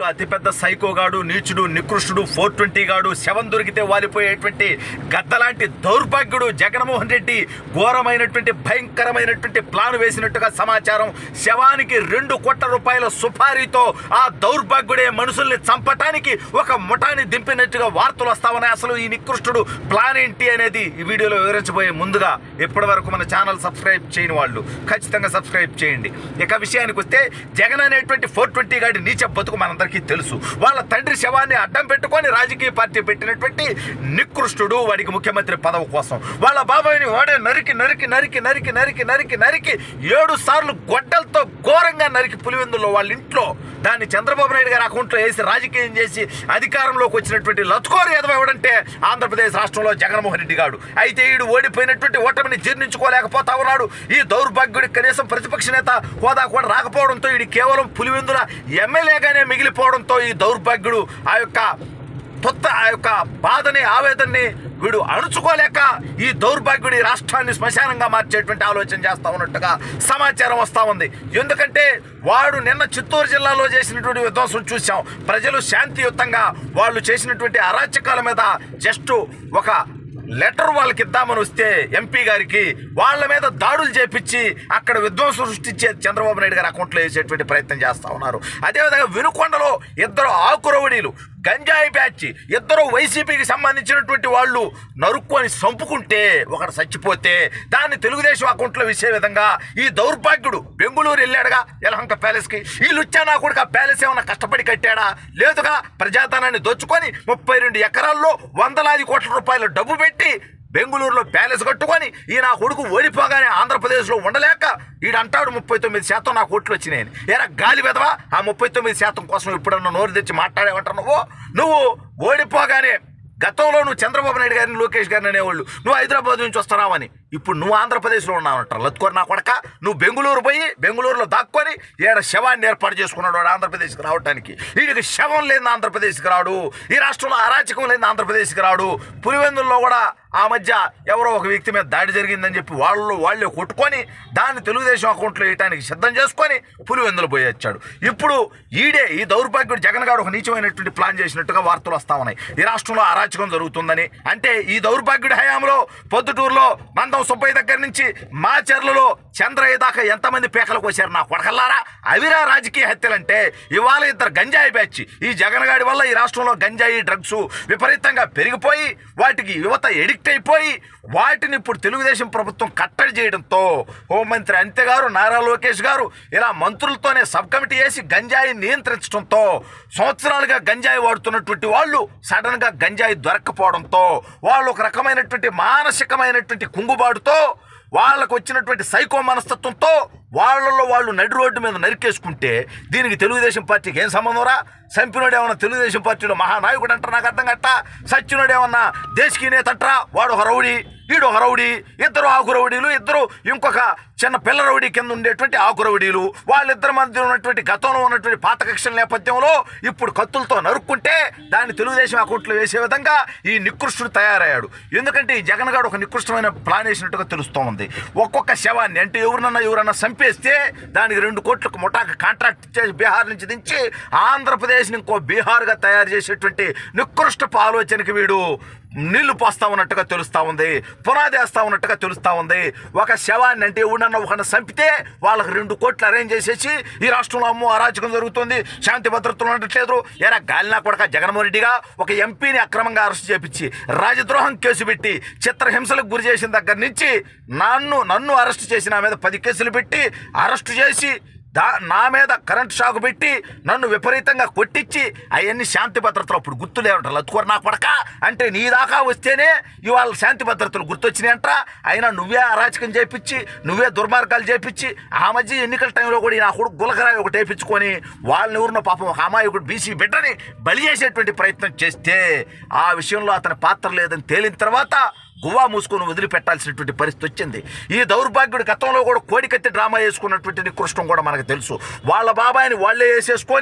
అతిపెద్ద సైకోగాడు నీచుడు నికృష్టుడు four twenty గాడు శవం దొరికితే వాలిపోయేటువంటి గద్దలాంటి దౌర్భాగ్యుడు జగన్మోహన్ రెడ్డి ఘోరమైనటువంటి భయంకరమైనటువంటి ప్లాన్ వేసినట్టుగా సమాచారం శవానికి రెండు కోట్ల రూపాయల సుపారీతో ఆ దౌర్భాగ్యుడే మనుషుల్ని చంపటానికి ఒక ముఠాన్ని దింపినట్టుగా వార్తలు వస్తా ఉన్నాయి అసలు ఈ నికృష్టుడు ప్లాన్ ఏంటి అనేది ఈ వీడియోలో వివరించబోయే ముందుగా ఇప్పటి వరకు మన ఛానల్ సబ్స్క్రైబ్ చేయని వాళ్ళు ఖచ్చితంగా సబ్స్క్రైబ్ చేయండి ఇక విషయానికి వస్తే జగన్ అనేటువంటి ఫోర్ ట్వంటీ గాడి నీచ బతుకు మనందరికీ తెలుసు వాళ్ళ తండ్రి శవాన్ని అడ్డం పెట్టుకొని రాజకీయ పార్టీ పెట్టినటువంటి నికృష్టుడు వాడికి ముఖ్యమంత్రి పదవి కోసం వాళ్ళ బాబాయిని వాడే నరికి నరికి నరికి నరికి నరికి నరికి నరికి ఏడు సార్లు గొడ్డలతో ఘోరంగా నరికి పులివెందుల్లో వాళ్ళ ఇంట్లో దాన్ని చంద్రబాబు నాయుడు గారి అకౌంట్లో వేసి రాజకీయం చేసి అధికారంలోకి వచ్చినటువంటి లత్కోరు ఎదవ ఎవడంటే ఆంధ్రప్రదేశ్ రాష్ట్రంలో జగన్మోహన్ రెడ్డి గాడు అయితే ఈడు ఓడిపోయినటువంటి ఓటమిని జీర్ణించుకోలేకపోతా ఉన్నాడు ఈ దౌర్భాగ్యుడి కనీసం ప్రతిపక్ష నేత హోదా కూడా రాకపోవడంతో ఈడు కేవలం పులివెందుల ఎమ్మెల్యేగానే మిగిలిపోవడంతో ఈ దౌర్భాగ్యుడు ఆ యొక్క కొత్త ఆ యొక్క బాధని ఆవేదనని వీడు అణుచుకోలేక ఈ దౌర్భాగ్యుడి రాష్ట్రాన్ని శ్మశానంగా మార్చేటువంటి ఆలోచన చేస్తా ఉన్నట్టుగా సమాచారం వస్తా ఉంది ఎందుకంటే వాడు నిన్న చిత్తూరు జిల్లాలో చేసినటువంటి విధ్వంసం చూసాం ప్రజలు శాంతియుతంగా వాళ్ళు చేసినటువంటి అరాచకాల మీద జస్ట్ ఒక లెటర్ వాళ్ళకి ఇద్దామని వస్తే ఎంపీ గారికి వాళ్ళ మీద దాడులు చేపించి అక్కడ విధ్వంసం సృష్టించే చంద్రబాబు నాయుడు గారి అకౌంట్లో వేసేటువంటి ప్రయత్నం చేస్తా ఉన్నారు అదేవిధంగా వినుకొండలో ఇద్దరు ఆకురవడీలు గంజాయి బ్యాచ్ ఇద్దరు వైసీపీకి సంబంధించినటువంటి వాళ్ళు నరుక్కొని చంపుకుంటే ఒకడు చచ్చిపోతే దాన్ని తెలుగుదేశం అకౌంట్లో వేసే విధంగా ఈ దౌర్భాగ్యుడు బెంగుళూరు వెళ్ళాడుగా యలహంక ప్యాలెస్కి ఈ లుచ్చా నా కొడుకు ఆ ప్యాలెస్ ఏమన్నా కష్టపడి కట్టాడా లేదుగా ప్రజాధనాన్ని దోచుకొని ముప్పై రెండు ఎకరాల్లో వందలాది కోట్ల రూపాయల డబ్బు పెట్టి బెంగళూరులో ప్యాలెస్ కట్టుకొని ఈ నా కొడుకు ఓడిపోగానే ఆంధ్రప్రదేశ్లో ఉండలేక ఈడు అంటాడు ముప్పై తొమ్మిది శాతం నా కోట్లు వచ్చినాయని ఏరా గాలి వెదవా ఆ ముప్పై తొమ్మిది శాతం కోసం ఎప్పుడన్నా నోరు తెచ్చి మాట్లాడేవంటావు నువ్వు నువ్వు ఓడిపోగానే గతంలో నువ్వు చంద్రబాబు నాయుడు గారిని లోకేష్ గారిని అనేవాళ్ళు నువ్వు హైదరాబాద్ నుంచి వస్తున్నావని ఇప్పుడు నువ్వు ఆంధ్రప్రదేశ్లో ఉన్నావంటారు లత్కోరు నా కొడక నువ్వు బెంగళూరు పోయి బెంగళూరులో దాక్కొని ఏడ శవాన్ని ఏర్పాటు చేసుకున్నాడు వాడు ఆంధ్రప్రదేశ్కి రావడానికి వీడికి శవం లేని ఆంధ్రప్రదేశ్కి రాడు ఈ రాష్ట్రంలో అరాచకం లేని ఆంధ్రప్రదేశ్కి రాడు పులివెందుల్లో కూడా ఆ మధ్య ఎవరో ఒక వ్యక్తి మీద దాడి జరిగిందని చెప్పి వాళ్ళు వాళ్ళే కొట్టుకొని దాన్ని తెలుగుదేశం అకౌంట్లో వేయడానికి సిద్ధం చేసుకొని పులివెందులు పోయి వచ్చాడు ఇప్పుడు ఈడే ఈ దౌర్భాగ్యుడు జగన్ గారు ఒక నీచమైనటువంటి ప్లాన్ చేసినట్టుగా వార్తలు వస్తా ఉన్నాయి ఈ రాష్ట్రంలో అరాచకం జరుగుతుందని అంటే ఈ దౌర్భాగ్యుడి హయాంలో పొద్దుటూరులో మందం సుబ్బయ్య దగ్గర నుంచి మాచర్లలో చంద్రయ్య దాకా ఎంతమంది పేకలకు వచ్చారు నా కొడకల్లారా అవిరా రాజకీయ హత్యలంటే ఇవాళ ఇద్దరు గంజాయి బ్యాచ్ ఈ జగన్ గాడి వల్ల ఈ రాష్ట్రంలో గంజాయి డ్రగ్స్ విపరీతంగా పెరిగిపోయి వాటికి యువత ఎడిక్ట్ అయిపోయి వాటిని ఇప్పుడు తెలుగుదేశం ప్రభుత్వం కట్టడి చేయడంతో హోంమంత్రి అంత్య గారు నారా లోకేష్ గారు ఇలా మంత్రులతోనే సబ్ కమిటీ వేసి గంజాయి నియంత్రించడంతో సంవత్సరాలుగా గంజాయి వాడుతున్నటువంటి వాళ్ళు సడన్ గా గంజాయి దొరక్కపోవడంతో వాళ్ళు ఒక రకమైనటువంటి మానసికమైనటువంటి కుంగుబాటుతో వాళ్ళకు వచ్చినటువంటి సైకో మనస్తత్వంతో వాళ్ళలో వాళ్ళు నడి రోడ్డు మీద నరికేసుకుంటే దీనికి తెలుగుదేశం పార్టీకి ఏం సంబంధం రా చంపినోడు ఏమన్నా తెలుగుదేశం పార్టీలో మహానాయకుడు అంటారా నాకు అర్థం కట్ట సచ్చినోడు ఏమన్నా దేశకి నేతంట్రా వాడు ఒక రౌడీ వీడు ఒక రౌడీ ఇద్దరు ఆకు రౌడీలు ఇద్దరు ఇంకొక చిన్న పిల్ల రౌడీ కింద ఉండేటువంటి ఆకు రౌడీలు వాళ్ళిద్దరి మధ్య ఉన్నటువంటి గతంలో ఉన్నటువంటి పాత కక్షల నేపథ్యంలో ఇప్పుడు కత్తులతో నరుక్కుంటే దాన్ని తెలుగుదేశం అకౌంట్లో వేసే విధంగా ఈ నికృష్టుడు తయారయ్యాడు ఎందుకంటే ఈ జగన్ గారు ఒక నికృష్టమైన ప్లాన్ వేసినట్టుగా తెలుస్తూ ఉంది ఒక్కొక్క శవాన్ని అంటే ఎవరినన్నా ఎవరన్నా చంపేస్తే దానికి రెండు కోట్లకు ముఠాకి కాంట్రాక్ట్ ఇచ్చేసి బీహార్ నుంచి దించి ఆంధ్రప్రదేశ్ని ఇంకో బీహార్గా తయారు చేసేటువంటి నికృష్టపు ఆలోచనకి వీడు నీళ్లు పోస్తా ఉన్నట్టుగా తెలుస్తా ఉంది పునాది వేస్తా ఉన్నట్టుగా తెలుస్తా ఉంది ఒక శవాన్ని అంటే ఎవడన్నా ఒకరిని చంపితే వాళ్ళకి రెండు కోట్లు అరేంజ్ చేసేసి ఈ రాష్ట్రంలో అమ్మో అరాచకం జరుగుతుంది శాంతి భద్రతలు ఉండట్లేదు ఎరా గాలినా కొడక జగన్మోహన్ రెడ్డిగా ఒక ఎంపీని అక్రమంగా అరెస్ట్ చేపించి రాజద్రోహం కేసు పెట్టి చిత్రహింసలకు గురి చేసిన దగ్గర నుంచి నన్ను నన్ను అరెస్ట్ చేసి నా మీద పది కేసులు పెట్టి అరెస్ట్ చేసి దా నా మీద కరెంట్ షాక్ పెట్టి నన్ను విపరీతంగా కొట్టించి అవన్నీ శాంతి భద్రతలు అప్పుడు గుర్తులేవంట లత్తుకోరు నా కొడక అంటే నీ దాకా వస్తేనే ఇవాళ శాంతి భద్రతలు గుర్తొచ్చినాయంట అయినా నువ్వే అరాచకం చేపించి నువ్వే దుర్మార్గాలు చేపించి ఆ మధ్య ఎన్నికల టైంలో కూడా ఈ నా కొడుకు గులకరాయి ఒకటి వేయించుకొని వాళ్ళని ఊరిన పాపం ఒక అమాయకుడు బీసీ బిడ్డని బలి చేసేటువంటి ప్రయత్నం చేస్తే ఆ విషయంలో అతని పాత్ర లేదని తేలిన తర్వాత గువా మూసుకొని వదిలిపెట్టాల్సినటువంటి పరిస్థితి వచ్చింది ఈ దౌర్భాగ్యుడు గతంలో కూడా కోడికత్తి డ్రామా వేసుకున్నటువంటి నికృష్టం కూడా మనకు తెలుసు వాళ్ళ బాబాయిని వాళ్ళే వేసేసుకొని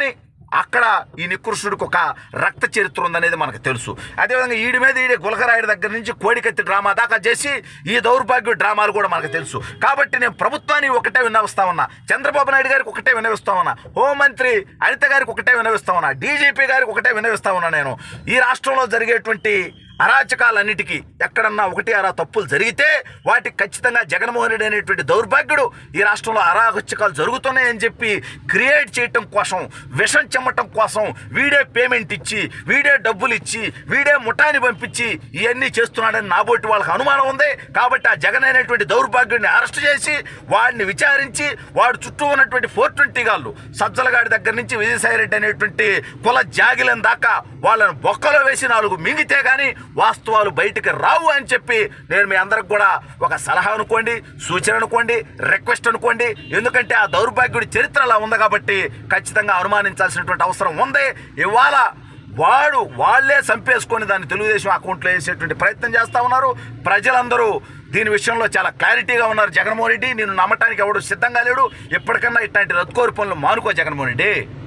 అక్కడ ఈ నికృష్ణుడికి ఒక రక్త చరిత్ర ఉందనేది మనకు తెలుసు అదేవిధంగా ఈడి మీద ఈడే గులకరాయుడి దగ్గర నుంచి కోడికత్తి డ్రామా దాకా చేసి ఈ దౌర్భాగ్య డ్రామాలు కూడా మనకు తెలుసు కాబట్టి నేను ప్రభుత్వాన్ని ఒకటే విన్నవిస్తా ఉన్నా చంద్రబాబు నాయుడు గారికి ఒకటే విన్నవిస్తా ఉన్నా హోంమంత్రి అనిత గారికి ఒకటే విన్నవిస్తా ఉన్నా డీజీపీ గారికి ఒకటే విన్నవిస్తా ఉన్నా నేను ఈ రాష్ట్రంలో జరిగేటువంటి అరాచకాలన్నిటికీ ఎక్కడన్నా ఒకటి అరా తప్పులు జరిగితే వాటికి ఖచ్చితంగా జగన్మోహన్ రెడ్డి అనేటువంటి దౌర్భాగ్యుడు ఈ రాష్ట్రంలో అరాచకాలు జరుగుతున్నాయని చెప్పి క్రియేట్ చేయటం కోసం విషం చెమ్మటం కోసం వీడే పేమెంట్ ఇచ్చి వీడే డబ్బులు ఇచ్చి వీడే ముఠాని పంపించి ఇవన్నీ చేస్తున్నాడని నాబోటి వాళ్ళకి అనుమానం ఉంది కాబట్టి ఆ జగన్ అనేటువంటి దౌర్భాగ్యుడిని అరెస్ట్ చేసి వాడిని విచారించి వాడు చుట్టూ ఉన్నటువంటి ఫోర్ ట్వంటీ గాళ్ళు సజ్జలగాడి దగ్గర నుంచి విజయసాయిరెడ్డి అనేటువంటి కుల జాగిలం దాకా వాళ్ళని బొక్కలో వేసి నాలుగు మింగితే కానీ వాస్తవాలు బయటికి రావు అని చెప్పి నేను మీ అందరికి కూడా ఒక సలహా అనుకోండి సూచన అనుకోండి రిక్వెస్ట్ అనుకోండి ఎందుకంటే ఆ దౌర్భాగ్యుడి చరిత్ర అలా ఉంది కాబట్టి ఖచ్చితంగా అనుమానించాల్సినటువంటి అవసరం ఉంది ఇవాళ వాడు వాళ్ళే చంపేసుకొని దాన్ని తెలుగుదేశం అకౌంట్లో వేసేటువంటి ప్రయత్నం చేస్తూ ఉన్నారు ప్రజలందరూ దీని విషయంలో చాలా క్లారిటీగా ఉన్నారు జగన్మోహన్ రెడ్డి నేను నమ్మటానికి ఎవడు సిద్ధంగా లేడు ఎప్పటికన్నా ఇట్లాంటి రద్దుకోరు పనులు మానుకో జగన్మోహన్ రెడ్డి